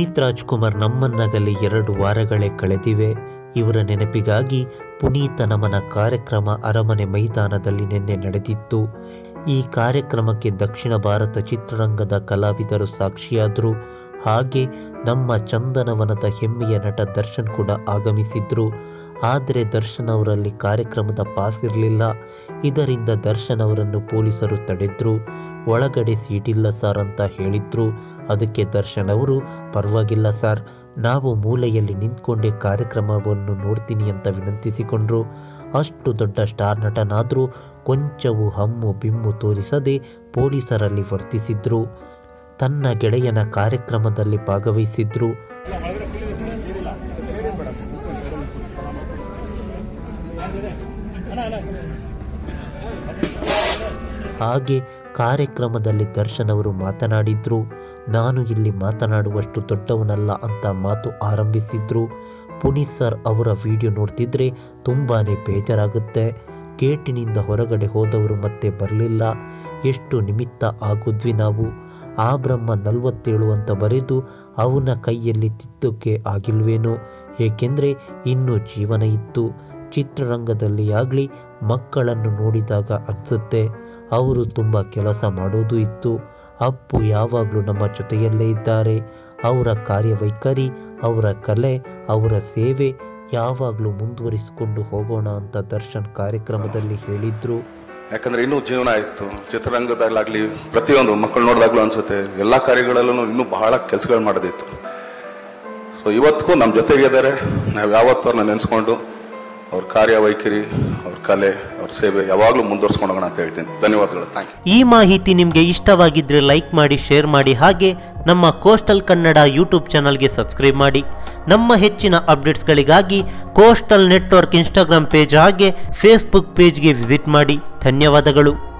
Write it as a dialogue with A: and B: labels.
A: ಪುನೀತ್ ರಾಜ್ಕುಮಾರ್ ನಮ್ಮನ್ನಗಲಿ ಎರಡು ವಾರಗಳೇ ಕಳೆದಿವೆ ಇವರ ನೆನಪಿಗಾಗಿ ಪುನೀತ ನಮನ ಕಾರ್ಯಕ್ರಮ ಅರಮನೆ ಮೈದಾನದಲ್ಲಿ ನಿನ್ನೆ ನಡೆದಿತ್ತು ಈ ಕಾರ್ಯಕ್ರಮಕ್ಕೆ ದಕ್ಷಿಣ ಭಾರತ ಚಿತ್ರರಂಗದ ಕಲಾವಿದರು ಸಾಕ್ಷಿಯಾದರು ಹಾಗೆ ನಮ್ಮ ಚಂದನವನದ ಹೆಮ್ಮೆಯ ನಟ ದರ್ಶನ್ ಕೂಡ ಆಗಮಿಸಿದ್ರು ಆದರೆ ದರ್ಶನ್ ಅವರಲ್ಲಿ ಕಾರ್ಯಕ್ರಮದ ಪಾಸ್ ಇರಲಿಲ್ಲ ಇದರಿಂದ ದರ್ಶನ್ ಅವರನ್ನು ಪೊಲೀಸರು ತಡೆದ್ರು ಒಳಗಡೆ ಸೀಟಿಲ್ಲ ಸರ್ ಅಂತ ಹೇಳಿದ್ರು ಅದಕ್ಕೆ ದರ್ಶನ್ ಅವರು ಪರವಾಗಿಲ್ಲ ಸರ್ ನಾವು ಮೂಲೆಯಲ್ಲಿ ನಿಂತ್ಕೊಂಡೇ ಕಾರ್ಯಕ್ರಮವನ್ನು ನೋಡ್ತೀನಿ ಅಂತ ವಿನಂತಿಸಿಕೊಂಡ್ರು ಅಷ್ಟು ದೊಡ್ಡ ಸ್ಟಾರ್ ನಟನಾದರೂ ಕೊಂಚವೂ ಹಮ್ಮು ಬಿಮ್ಮು ತೋರಿಸದೆ ಪೊಲೀಸರಲ್ಲಿ ವರ್ತಿಸಿದ್ರು ತನ್ನ ಗೆಳೆಯನ ಕಾರ್ಯಕ್ರಮದಲ್ಲಿ ಭಾಗವಹಿಸಿದ್ರು ಹಾಗೆ ಕಾರ್ಯಕ್ರಮದಲ್ಲಿ ದರ್ಶನ್ ಅವರು ಮಾತನಾಡಿದ್ರು ನಾನು ಇಲ್ಲಿ ಮಾತನಾಡುವಷ್ಟು ದೊಡ್ಡವನಲ್ಲ ಅಂತ ಮಾತು ಆರಂಭಿಸಿದ್ರು ಪುನೀತ್ ಸರ್ ಅವರ ವಿಡಿಯೋ ನೋಡ್ತಿದ್ರೆ ತುಂಬಾನೇ ಬೇಜಾರಾಗುತ್ತೆ ಗೇಟಿನಿಂದ ಹೊರಗಡೆ ಹೋದವರು ಮತ್ತೆ ಬರಲಿಲ್ಲ ಎಷ್ಟು ನಿಮಿತ್ತ ಆಗುದ್ವಿ ನಾವು ಆ ಬ್ರಹ್ಮ ನಲವತ್ತೇಳು ಅಂತ ಬರೆದು ಅವನ ಕೈಯಲ್ಲಿ ತಿದ್ದೋಕೆ ಆಗಿಲ್ವೇನೋ ಏಕೆಂದರೆ ಇನ್ನೂ ಜೀವನ ಇತ್ತು ಚಿತ್ರರಂಗದಲ್ಲಿ ಆಗಲಿ ಮಕ್ಕಳನ್ನು ನೋಡಿದಾಗ ಅನಿಸುತ್ತೆ ಅವರು ತುಂಬ ಕೆಲಸ ಮಾಡೋದು ಇತ್ತು ಅಪ್ಪು ಯಾವಾಗಲೂ ನಮ್ಮ ಜೊತೆಯಲ್ಲೇ ಇದ್ದಾರೆ ಅವರ ಕಾರ್ಯವೈಖರಿ ಅವರ ಕಲೆ ಅವರ ಸೇವೆ ಯಾವಾಗಲೂ ಮುಂದುವರಿಸಿಕೊಂಡು ಹೋಗೋಣ ಅಂತ ದರ್ಶನ್ ಕಾರ್ಯಕ್ರಮದಲ್ಲಿ ಹೇಳಿದ್ರು
B: ಯಾಕಂದ್ರೆ ಇನ್ನೂ ಜೀವನ ಇತ್ತು ಚಿತ್ರರಂಗದಲ್ಲಾಗ್ಲಿ ಪ್ರತಿಯೊಂದು ಮಕ್ಕಳು ನೋಡಿದಾಗ್ಲೂ ಅನ್ಸುತ್ತೆ ಎಲ್ಲಾ ಕಾರ್ಯಗಳಲ್ಲೂ ಇನ್ನೂ ಬಹಳ ಕೆಲಸಗಳು ಮಾಡೋದಿತ್ತು ಸೊ ಇವತ್ತಿಗೂ ನಮ್ಮ ಜೊತೆಗೆ ಇದ್ದಾರೆ ನಾವು ಯಾವತ್ತೂ ಅವ್ರನ್ನ ನೆನೆಸ್ಕೊಂಡು ಅವ್ರ ಕಾರ್ಯವೈಖರಿ ಅವ್ರ ಕಲೆ ಅವ್ರ ಸೇವೆ ಯಾವಾಗಲೂ ಮುಂದುವರ್ಸ್ಕೊಂಡು ಹೋಗೋಣ ಅಂತ ಹೇಳ್ತೀನಿ ಧನ್ಯವಾದಗಳು ಥ್ಯಾಂಕ್ ಯು
A: ಈ ಮಾಹಿತಿ ನಿಮಗೆ ಇಷ್ಟವಾಗಿದ್ದರೆ ಲೈಕ್ ಮಾಡಿ ಶೇರ್ ಮಾಡಿ ಹಾಗೆ ನಮ್ಮ ಕೋಸ್ಟಲ್ ಕನ್ನಡ ಯೂಟ್ಯೂಬ್ ಚಾನಲ್ಗೆ ಸಬ್ಸ್ಕ್ರೈಬ್ ಮಾಡಿ ನಮ್ಮ ಹೆಚ್ಚಿನ ಅಪ್ಡೇಟ್ಸ್ಗಳಿಗಾಗಿ ಕೋಸ್ಟಲ್ ನೆಟ್ವರ್ಕ್ ಇನ್ಸ್ಟಾಗ್ರಾಮ್ ಪೇಜ್ ಹಾಗೆ ಫೇಸ್ಬುಕ್ ಪೇಜ್ಗೆ ವಿಸಿಟ್ ಮಾಡಿ ಧನ್ಯವಾದಗಳು